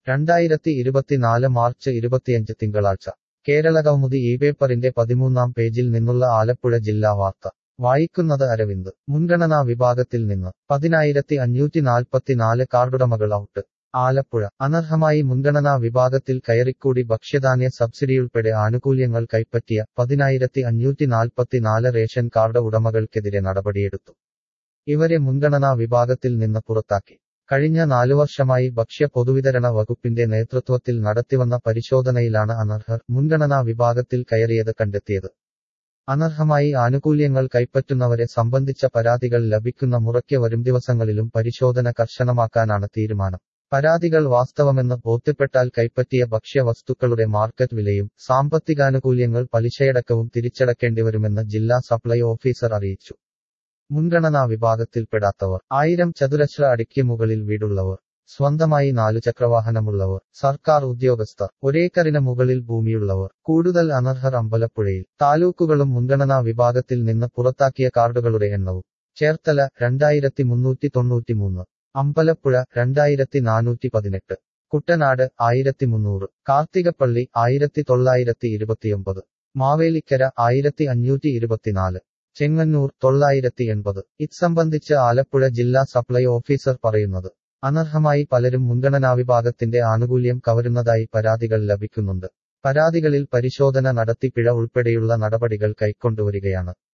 രണ്ടായിരത്തി ഇരുപത്തിനാല് മാർച്ച് ഇരുപത്തിയഞ്ച് തിങ്കളാഴ്ച കേരളകൗമുദി ഈ പേപ്പറിന്റെ പതിമൂന്നാം പേജിൽ നിന്നുള്ള ആലപ്പുഴ ജില്ലാ വാർത്ത വായിക്കുന്നത് അരവിന്ദ് മുൻഗണനാ വിഭാഗത്തിൽ നിന്ന് പതിനായിരത്തി അഞ്ഞൂറ്റി നാൽപ്പത്തിനാല് കാർഡുടമകൾ ഔട്ട് ആലപ്പുഴ അനർഹമായി മുൻഗണനാ വിഭാഗത്തിൽ കയറിക്കൂടി ഭക്ഷ്യധാന്യ സബ്സിഡിയുൾപ്പെടെ ആനുകൂല്യങ്ങൾ കൈപ്പറ്റിയ പതിനായിരത്തി അഞ്ഞൂറ്റി നാൽപ്പത്തിനാല് റേഷൻ കാർഡ് ഉടമകൾക്കെതിരെ നടപടിയെടുത്തു ഇവരെ മുൻഗണനാ വിഭാഗത്തിൽ നിന്ന് പുറത്താക്കി കഴിഞ്ഞ നാലു വർഷമായി ഭക്ഷ്യ പൊതുവിതരണ വകുപ്പിന്റെ നേതൃത്വത്തിൽ നടത്തിവന്ന പരിശോധനയിലാണ് അനർഹർ മുൻഗണനാ വിഭാഗത്തിൽ കയറിയത് കണ്ടെത്തിയത് അനർഹമായി ആനുകൂല്യങ്ങൾ കൈപ്പറ്റുന്നവരെ സംബന്ധിച്ച പരാതികൾ ലഭിക്കുന്ന മുറയ്ക്ക് വരും ദിവസങ്ങളിലും പരിശോധന കർശനമാക്കാനാണ് തീരുമാനം പരാതികൾ വാസ്തവമെന്ന് ബോധ്യപ്പെട്ടാൽ കൈപ്പറ്റിയ ഭക്ഷ്യവസ്തുക്കളുടെ മാർക്കറ്റ് വിലയും സാമ്പത്തികാനുകൂല്യങ്ങൾ പലിശയടക്കവും തിരിച്ചടക്കേണ്ടിവരുമെന്ന് ജില്ലാ സപ്ലൈ ഓഫീസർ അറിയിച്ചു മുൻഗണനാ വിഭാഗത്തിൽപ്പെടാത്തവർ ആയിരം ചതുരശ്ര അടിക്ക് മുകളിൽ വീടുള്ളവർ സ്വന്തമായി നാലു ചക്രവാഹനമുള്ളവർ സർക്കാർ ഉദ്യോഗസ്ഥർ ഒരേക്കറിന് മുകളിൽ ഭൂമിയുള്ളവർ കൂടുതൽ അനർഹർ അമ്പലപ്പുഴയിൽ താലൂക്കുകളും മുൻഗണനാ വിഭാഗത്തിൽ നിന്ന് പുറത്താക്കിയ കാർഡുകളുടെ എണ്ണവും ചേർത്തല രണ്ടായിരത്തി മുന്നൂറ്റി തൊണ്ണൂറ്റിമൂന്ന് അമ്പലപ്പുഴ രണ്ടായിരത്തി നാനൂറ്റി പതിനെട്ട് കുട്ടനാട് ആയിരത്തി മുന്നൂറ് കാർത്തികപ്പള്ളി ആയിരത്തി തൊള്ളായിരത്തി ഇരുപത്തിയൊമ്പത് മാവേലിക്കര ആയിരത്തി അഞ്ഞൂറ്റി ഇരുപത്തിനാല് ചെങ്ങന്നൂർ തൊള്ളായിരത്തി എൺപത് ഇത്സംബന്ധിച്ച് ആലപ്പുഴ ജില്ലാ സപ്ലൈ ഓഫീസർ പറയുന്നത് അനർഹമായി പലരും മുൻഗണനാ വിഭാഗത്തിന്റെ ആനുകൂല്യം കവരുന്നതായി പരാതികൾ ലഭിക്കുന്നുണ്ട് പരാതികളിൽ പരിശോധന നടത്തി പിഴ ഉൾപ്പെടെയുള്ള നടപടികൾ കൈക്കൊണ്ടുവരികയാണ്